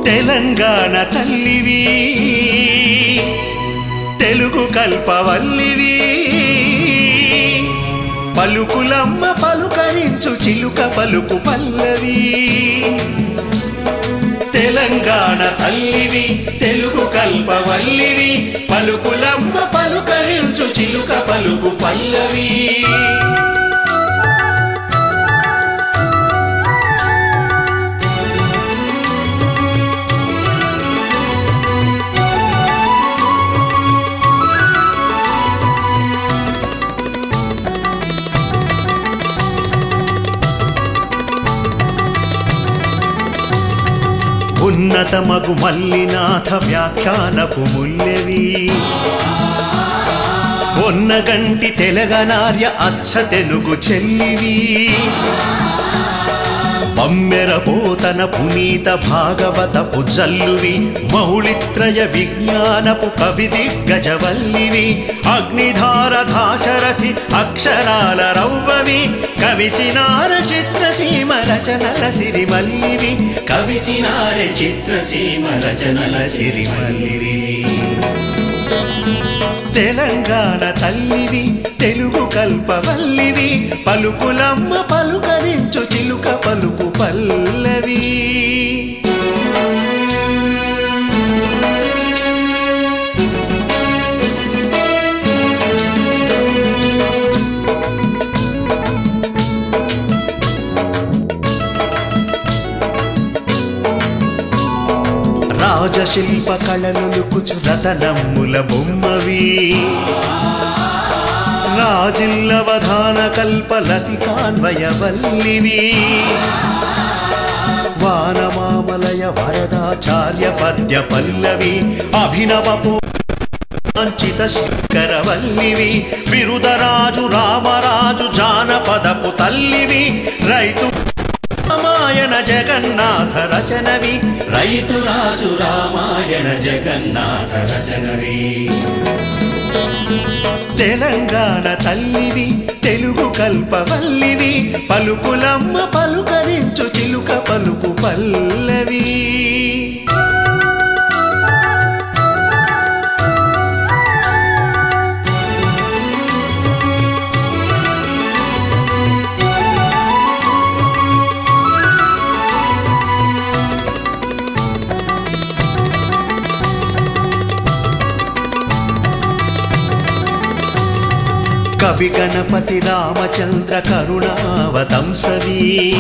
తెలంగాణ తల్లివి తెలుగు కల్పవల్లివి పలుకులమ్మ పలుకరించు చిలుక పలుకు పల్లవి తెలంగాణ తల్లివి తెలుగు కల్పవల్లివి పలుకులమ్మ పలుకరించు చిలుక పలుకు పల్లవి ఉన్నతమగు మల్లినాథ వ్యాఖ్యానపు ముల్లెవి ఒన్నగంటి తెలగనార్య అచ్చ తెలుగు చెల్లివి బమ్మెర పోతన పునీత భాగవతపు జల్లువి మౌళిత్రయ విజ్ఞానపు కవి దిగ్గజవల్లివి అగ్నిధార దాశరథి అక్షరాల రవ్వవి కవిసినార చిత్రసీమ రచనల సిరిమల్లివి కవిసినార చిత్రసీమ రచనల సిరిమల్లివి తెలంగాణ తల్లివి తెలుగు కల్పవల్లివి పలుకులమ్మ పలుకరించు చిలుక పలుకు పల్లవి రాజశిల్ప కళనులుకుచు రతనమ్ముల బొమ్మవి రాజిల్లవధాన కల్పలతి కాన్వయవల్లివి వానమామలయ వరదాచార్య పద్య పల్లవి అభినవ వాంఛిత శంకరవల్లివి బిరుదరాజు రామరాజు జానపదపు తల్లివి రైతు రామాయణ జగన్నాథ రచనవి రైతు రాజు రామాయణ జగన్నాథ రచనవి తెలంగాణ తల్లివి తెలుగు కల్పవల్లివి పలుకులమ్మ పలుకరించు చిలుక పలుకు పల్లవి కవి గణపతి రామచంద్ర కరుణావతంసవి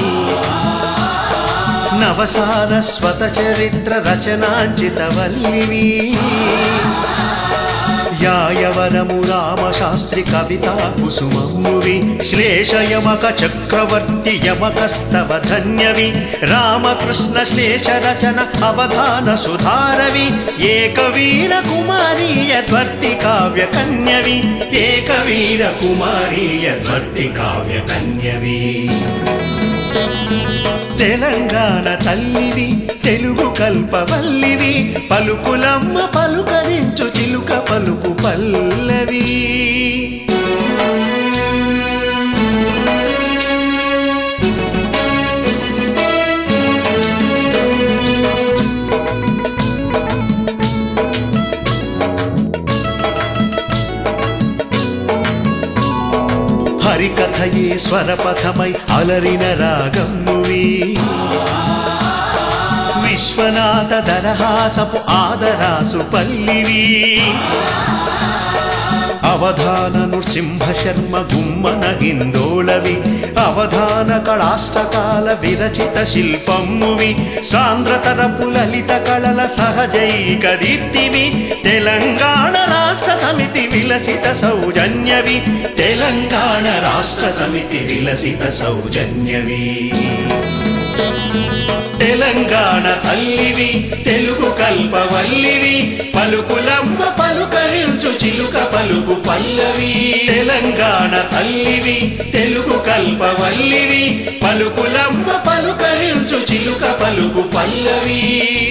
నవసారస్వత చరిత్ర రచనాంచిత వల్లివి యాయవరము రామశాస్త్రి కవితా కుసుమమువి శ్లేషయమక చక్రవర్తి యమకస్తవ ధన్యవి రామకృష్ణ శ్లేష రచన అవధాన సుధారవి ఏకవీర కుమారీయ ధ్వర్తి కావ్య కన్యవి ఏకవీర కుమారీయ ధ్వర్తి కావ్య కన్యవి తెలంగాణ తల్లివి తెలుగు కల్పవల్లివి పలుకులమ్మ పలుకరించు చిలుక పలుకు పల్లవి హరికథయే స్వరపథమై అలరిన రాగమ్మువి విశ్వనాథ దరహాసపు ఆదరాసు పల్లివి అవధాన నృసింహ శర్మ గుమ్మన హిందోళవి అవధాన కళాష్టకాల విరచిత శిల్పమ్మువి సాంద్రతరపు లలిత కళల సహజైక దీప్తివి తెలంగాణ రాష్ట్ర సమితి విలసిత సౌజన్యవి తెలంగాణ రాష్ట్ర సమితి విలసిత సౌజన్యవి తెలంగాణ తల్లివి తెలుగు కల్పవల్లివి పలుకులమ్మ పలుకరించు చిలుక పలుకు పల్లవి తెలంగాణ తల్లివి తెలుగు కల్పవల్లివి పలుకులమ్మ పలుకరించు చిలుక పలుకు పల్లవి